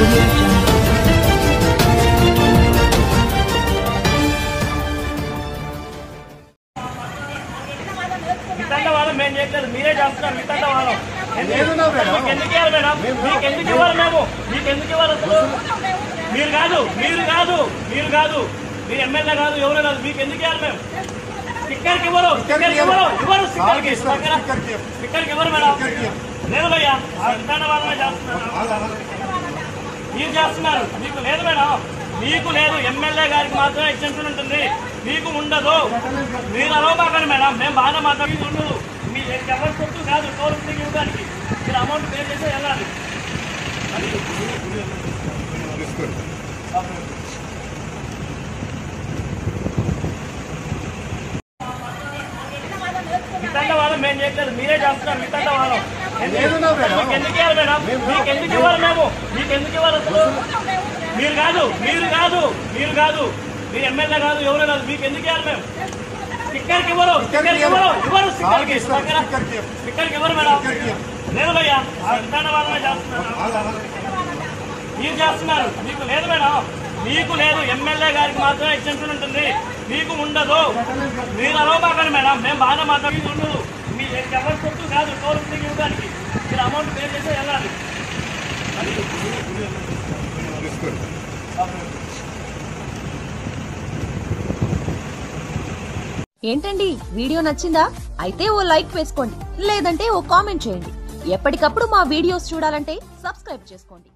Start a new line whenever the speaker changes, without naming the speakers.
audio jungle.
మిగతా వాళ్ళం మేము చేయట్లేదు మీరే చేస్తున్నారు మిగతా వాళ్ళం
ఏదున్నా మేడం?
మీకు ఎందుకు ఇవ్వాలి మేడం మీకు ఎందుకు ఇవ్వాలి మేము మీకు ఎందుకు ఇవ్వాలి అసలు మీరు కాదు మీరు కాదు మీరు కాదు మీరు ఎమ్మెల్యే కాదు ఎవరు కాదు మీకు ఎందుకు ఇవ్వాలి మేము స్టిక్కర్కి ఇవ్వరు స్టిక్కర్కి ఇవ్వరు ఇవ్వరు స్టిక్కర్కి
స్టిక్కర్కి
స్టిక్కర్
ఇవ్వరు.
స్టిక్కర్కి ఇవ్వరు మేడం
స్టిక్కర్కి ఇవ్వరు.
లేదు భయ్యా మిగతా వాళ్ళమే చేస్తున్నారు మీరు చేస్తున్నారు మీకు లేదు మేడం మీకు లేదు ఎమ్మెల్యే గారికి మాత్రమే ఎగ్జెంప్షన్ ఉంటుంది మీకు ఉండదు మీరు అలవబాకండి మేడం మేము బాగా మాట్లాడి ఉండదు మీ ఎవరి సొత్తు కాదు టోల్ ఫ్రీ ఇవ్వడానికి మీరు అమౌంట్ పే చేసి వెళ్ళాలి మిగతా వాళ్ళం మేము చేయట్లేదు మీరే చేస్తున్నారు మిగతా వాళ్ళం
ఏదున్నా మేడం?
మీకు ఎందుకు ఇవ్వాలి మేడం మీకు ఎందుకు ఇవ్వాలి మేము మీకు ఎందుకు ఇవ్వాలి అసలు మీరు కాదు మీరు కాదు మీరు కాదు మీరు ఎమ్మెల్యే కాదు ఎవరు కాదు మీకు ఎందుకు ఇవ్వాలి మేము స్టిక్కర్కి ఇవ్వరు స్టిక్కర్కి ఇవ్వరు ఇవ్వరు స్టిక్కర్కి
స్టిక్కర్కి ఇవ్వరు.
స్టిక్కర్కి ఇవ్వరు మేడం
స్టిక్కర్కి ఇవ్వరు.
లేదు భయ్యా మిగతా వాళ్ళమే చేస్తున్నారు మీరు చేస్తున్నారు మీకు లేదు మేడం మీకు లేదు ఎమ్మెల్యే గారికి మాత్రమే ఎగ్జెంప్షన్ ఉంటుంది మీకు ఉండదు మీరు అలవబాకండి మేడం మేము బాగా మాట్లాడి ఉండదు మీ ఎవరి సొత్తు కాదు టోల్ ఫ్రీ ఇవ్వడానికి మీరు అమౌంట్ పే చేసి వెళ్ళాలి
ఏంటండి వీడియో నచ్చిందా అయితే ఓ లైక్ వేసుకోండి లేదంటే ఓ కామెంట్ చేయండి ఎప్పటికప్పుడు మా వీడియోస్ చూడాలంటే సబ్స్క్రైబ్ చేసుకోండి